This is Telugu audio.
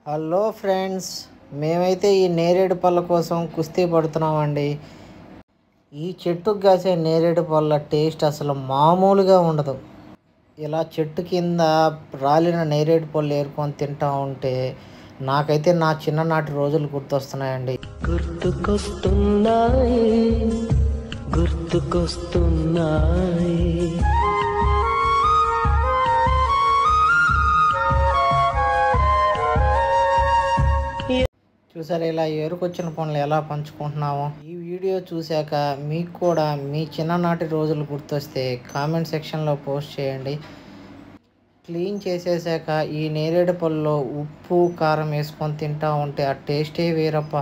హలో ఫ్రెండ్స్ మేమైతే ఈ నేరేడు పళ్ళ కోసం కుస్తీ పడుతున్నామండి ఈ చెట్టుకు కాసే నేరేడు పళ్ళ టేస్ట్ అసలు మామూలుగా ఉండదు ఇలా చెట్టు కింద రాలిన నేరేడు పళ్ళు ఏరుకొని తింటా ఉంటే నాకైతే నా చిన్ననాటి రోజులు గుర్తొస్తున్నాయండి గుర్తుకొస్తున్నాయి గుర్తుకొస్తున్నాయి చూసారా ఇలా ఏరుకొచ్చిన పనులు ఎలా పంచుకుంటున్నామో ఈ వీడియో చూశాక మీకు కూడా మీ చిన్ననాటి రోజులు గుర్తొస్తే కామెంట్ సెక్షన్లో పోస్ట్ చేయండి క్లీన్ చేసేసాక ఈ నేరేడు పళ్ళలో ఉప్పు కారం వేసుకొని తింటా ఉంటే ఆ టేస్టే వేరప్ప